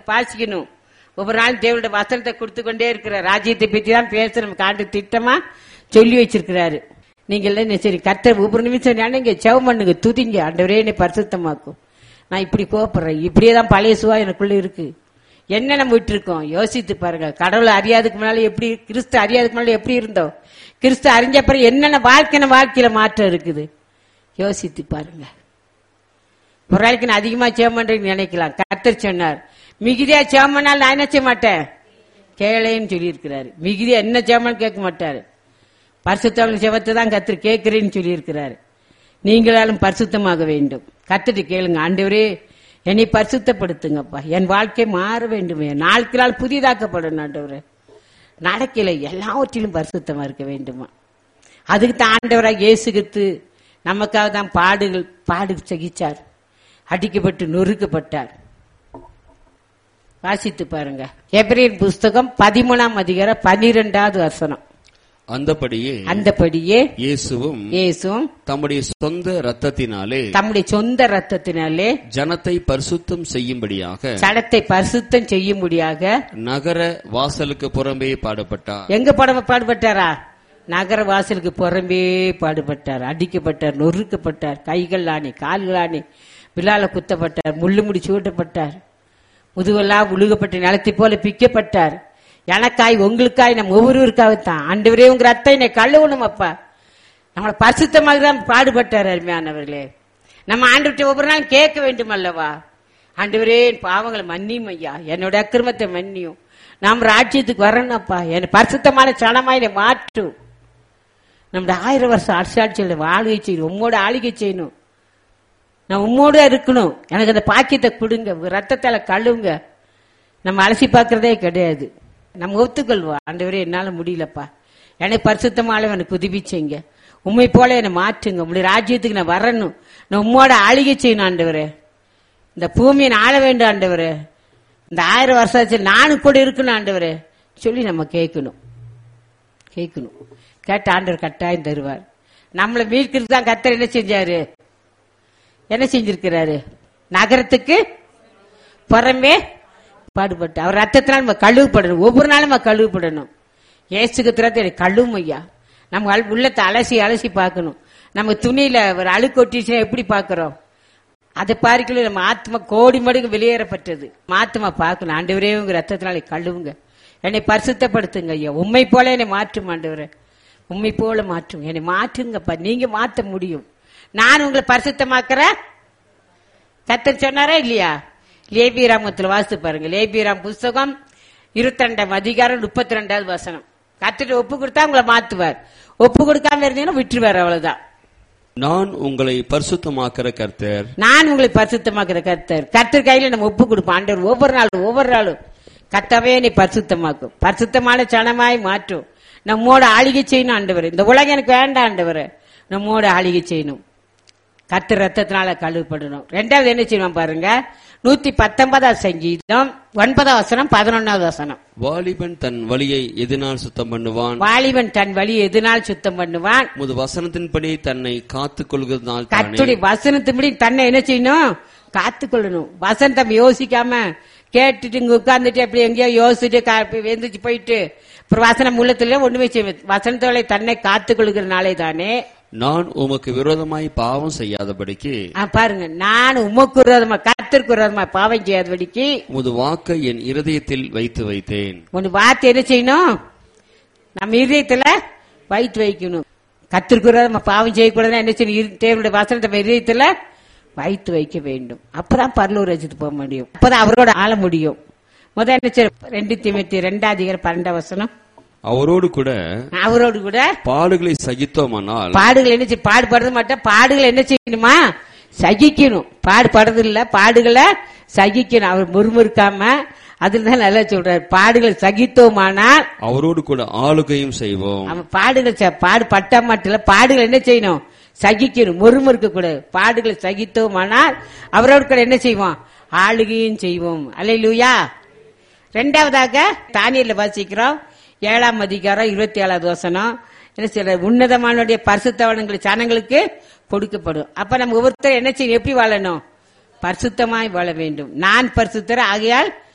பாசிக்கணும் ஒவ்வொரு நாளும் தேவனுடைய வசனத்தை கொடுத்து கொண்டே இருக்கிற ராஜ்யத்தை பற்றி தான் பேச நமக்கு ஆண்டு திட்டமா சொல்லி வச்சிருக்கிறாரு நீங்க எல்லாம் சரி கர்த்தர் ஒவ்வொரு நிமிஷம் நினைங்க செவம் பண்ணுங்க துதிங்க ஆண்டவரே என்னை பரிசுத்தமாக்கும் நான் இப்படி கோபப்படுறேன் இப்படியே தான் பழைய சுவா எனக்குள்ள இருக்கு என்ன நம்ம விட்டு இருக்கோம் யோசித்து பாருங்க கடவுளை அறியாதுக்கு முன்னால எப்படி கிறிஸ்து அறியாதுக்கு முன்னால எப்படி இருந்தோம் கிறிஸ்து அறிஞ்ச பிறகு என்னென்ன வாழ்க்கை வாழ்க்கையில மாற்றம் இருக்குது யோசித்து பாருங்க ஒரு நாளைக்கு நான் அதிகமா சேமன்றீங்க நினைக்கலாம் கர்த்தர் சொன்னார் மிகுதியா சேமனால் நான் என்ன செய்ய மாட்டேன் கேளேன்னு சொல்லியிருக்கிறாரு மிகுதியா என்ன சேமன் கேட்க மாட்டாரு பரிசுத்தவங்க செவத்தை தான் கர்த்தர் கேட்கிறேன்னு சொல்லியிருக்கிறாரு நீங்களாலும் பரிசுத்தமாக வேண்டும் கத்துட்டு கேளுங்க ஆண்டவரே என்னை பரிசுத்தப்படுத்துங்கப்பா என் வாழ்க்கை மாற வேண்டுமே நாளுக்கு நாள் புதிதாக்கப்படணும் ஆண்டவரே நடக்கல எல்லாவற்றிலும் பரிசுத்தமா இருக்க வேண்டுமா அதுக்கு தான் ஆண்டவராக இயேசுகித்து நமக்காக தான் பாடுகள் பாடு சகிச்சார் அடிக்கப்பட்டு நொறுக்கப்பட்டார் வாசித்து பாருங்க எபிரேன் புஸ்தகம் பதிமூணாம் அதிகாரம் பனிரெண்டாவது வசனம் அந்தபடியே அந்தபடியே இயேசுவும் இயேசும் தம்முடைய சொந்த ரத்தத்தினாலே தம்முடைய சொந்த ரத்தத்தினாலே ஜனத்தை பரிசுத்தம் செய்யும்படியாக சடத்தை பரிசுத்தம் செய்யும்படியாக நகர வாசலுக்கு புறம்பே பாடப்பட்டார் எங்க படம் பாடுபட்டாரா நகர வாசலுக்கு புறம்பே பாடுபட்டார் அடிக்கப்பட்டார் நொறுக்கப்பட்டார் கைகள் ஆணி கால்கள் ஆணி விழால குத்தப்பட்டார் முள்ளு முடி சூட்டப்பட்டார் முதுவெல்லாம் உழுகப்பட்ட நிலத்தை போல பிக்கப்பட்டார் எனக்காய் உங்களுக்காய் நம்ம ஒவ்வொருவருக்காகத்தான் ஆண்டவரே உங்க ரத்தம் என்னை கழுவணும் அப்பா நம்மளை பரிசுத்தமாக தான் பாடுபட்டார் அருமையானவர்களே நம்ம ஆண்டு ஒவ்வொரு நாளும் கேட்க வேண்டும் அல்லவா ஆண்டவரே என் பாவங்களை மன்னியும் ஐயா என்னோட அக்கிரமத்தை மன்னியும் நாம் ராஜ்யத்துக்கு வரணும்ப்பா என் பரிசுத்தமான சனமா என்னை மாற்றும் நம்முடைய ஆயிரம் வருஷம் அரசாட்சியில் ஆளுகை செய்யணும் உம்மோட ஆளுகை செய்யணும் நான் உம்மோட இருக்கணும் எனக்கு அந்த பாக்கியத்தை கொடுங்க உங்க ரத்தத்தால கழுவுங்க நம்ம அலசி பார்க்கறதே கிடையாது நம்ம ஒத்துக்கொள்வோம் ஆண்டவரே என்னால முடியலப்பா என்னை பரிசுத்தமால எனக்கு உதவிச்சீங்க உண்மை போல என்னை மாற்றுங்க உங்களுடைய ராஜ்யத்துக்கு நான் வரணும் நான் உம்மோட ஆளுகை செய்யணும் ஆண்டவரே இந்த பூமியை நான் ஆள வேண்டும் ஆண்டவரே இந்த ஆயிரம் வருஷம் நானும் கூட இருக்கணும் ஆண்டவரே சொல்லி நம்ம கேட்கணும் கேட்கணும் கேட்ட ஆண்டவர் கட்டாயம் தருவார் நம்மளை மீட்கிறது தான் கத்தர் என்ன செஞ்சாரு என்ன செஞ்சிருக்கிறாரு நகரத்துக்கு புறமே பாடுபட்டு அவர் ரத்தத்தினால் நம்ம கழுவுப்படணும் ஒவ்வொரு நாளும் நம்ம கழுவுப்படணும் ஏசுக்கு திறத்தை கழுவும் ஐயா நம்ம அல்- உள்ளத்தை அலசி அலசி பார்க்கணும் நம்ம துணியில ஒரு அழுக்கு ஒட்டிச்சுன்னா எப்படி பார்க்கறோம் அதை பார்க்கல நம்ம ஆத்மா கோடி மடங்கு வெளியேறப்பட்டது ஆத்மா பார்க்கணும் ஆண்டவரே உங்க ரத்தத்தினால கழுவுங்க என்னை பரிசுத்தப்படுத்துங்க ஐயா உண்மை போல என்னை மாற்றும் ஆண்டவரே உண்மை போல மாற்றும் என்னை மாற்றுங்கப்பா நீங்க மாத்த முடியும் நான் உங்களை பரிசுத்தமாக்குறேன் கத்தர் சொன்னாரா இல்லையா லேபிராமத்தில் வாசித்து பாருங்க லேபிராம் புஸ்தகம் இருபத்தி ரெண்டாம் அதிகாரம் முப்பத்தி ரெண்டாவது வசனம் கத்திட்டு ஒப்பு கொடுத்தா உங்களை மாத்துவார் ஒப்பு கொடுக்காம இருந்தீங்கன்னா விட்டுருவார் அவ்வளவுதான் நான் உங்களை பரிசுத்தமாக்கிற கர்த்தர் நான் உங்களை பரிசுத்தமாக்குற கர்த்தர் கர்த்தர் கையில நம்ம ஒப்பு கொடுப்போம் ஆண்டவர் ஒவ்வொரு நாளும் ஒவ்வொரு நாளும் கர்த்தாவே நீ பரிசுத்தமாக்கும் பரிசுத்தமான சனமாய் மாற்றும் நம்மோட ஆளிகை செய்யணும் ஆண்டவர் இந்த உலகம் எனக்கு வேண்டாம் ஆண்டவர் நம்மோட ஆளிகை செய்யணும் கத்து ரத்தத்தினால கழுவுப்படணும் ரெண்டாவது என்ன செய்யணும் பாருங்க நூத்தி பத்தொன்பதாவது சங்கீதம் ஒன்பதாம் வசனம் பதினொன்னாவது வசனம் வாலிபன் தன் வழியை எதினால் சுத்தம் பண்ணுவான் வாலிபன் தன் வழி எதனால் சுத்தம் பண்ணுவான் முது வசனத்தின்படி தன்னை காத்துக் கொள்கிறதுனால் தானே கத்துடைய வசனத்துபடி தன்னை என்ன செய்யணும் காத்துக்கொள்ளணும் வசந்தம் யோசிக்காம கேட்டுட்டு இங்க உட்கார்ந்துட்டு அப்படி எங்கேயோ யோசிச்சுட்டு கா- எந்திரிச்சு போயிட்டு அப்புறம் வசனம் உள்ளத்துல ஒண்ணுமே செய்ய வசனத்தோட தன்னை காத்துக்கொள்கிறனாலே தானே நான் உமக்கு விரோதமாய் பாவம் செய்யாதபடிக்கு ஆ, பாருங்க நான் உமக்கு விரோதமா கத்திற்கு விரோதமா பாவம் செய்யாதபடிக்கு உமது வாக்கை என் இருதயத்தில் வைத்து வைத்தேன் ஒன்னு வார்த்தை என்ன செய்யணும் நம்ம இருதயத்துல வைத்து வைக்கணும் கத்திற்கு விரோதமா பாவம் செய்யக்கூடாதுன்னா என்ன செய்யணும் இரு- தேவனுடைய வசனத்தை நம்ம இருதயத்துல வைத்து வைக்க வேண்டும் அப்பதான் பரலூர் வச்சுட்டு போக முடியும் அப்பதான் அவரோட ஆள முடியும் முதல் என்ன செய்ய ரெண்டு திமுத்தி ரெண்டாம் அதிகாரம் பன்னெண்டாம் வசனம் அவரோடு கூட அவரோடு கூட பாடுகளை சகித்தோமானால் பாடுகள் என்ன செய்ய பாடுபடுறது மாட்டோம் பாடுகள் என்ன செய்யணுமா சகிக்கணும் பாடுபடுறது இல்ல பாடுகளை சகிக்கணும் அவர் முறுமுறுக்காம அதுல தான் நல்லா சொல்றாரு பாடுகள் சகித்தோமானால் அவரோடு கூட ஆளுகையும் செய்வோம் அவன் பாடுகள் ச- பாடு பட்டா மட்டும் இல்ல பாடுகள் என்ன செய்யணும் சகிக்கணும் முறுமுறுக்க கூடாது பாடுகளை சகித்தோமானால் அவரோடு கூட என்ன செய்வோம் ஆளுகையும் செய்வோம் அல்லையா ரெண்டாவதாக தானியல்ல வாசிக்கிறோம் ஏழாம் அதிகாரம் இருபத்தி ஏழாவது வசனம் என்ன சொல்ற உன்னதமானுடைய பரிசுத்தவனங்கள் சனங்களுக்கு கொடுக்கப்படும் அப்ப நம்ம ஒவ்வொருத்தரும் என்ன செய்யணும் எப்படி வாழணும் பரிசுத்தமாய் வாழ வேண்டும் நான் பரிசுத்தர் ஆகையால்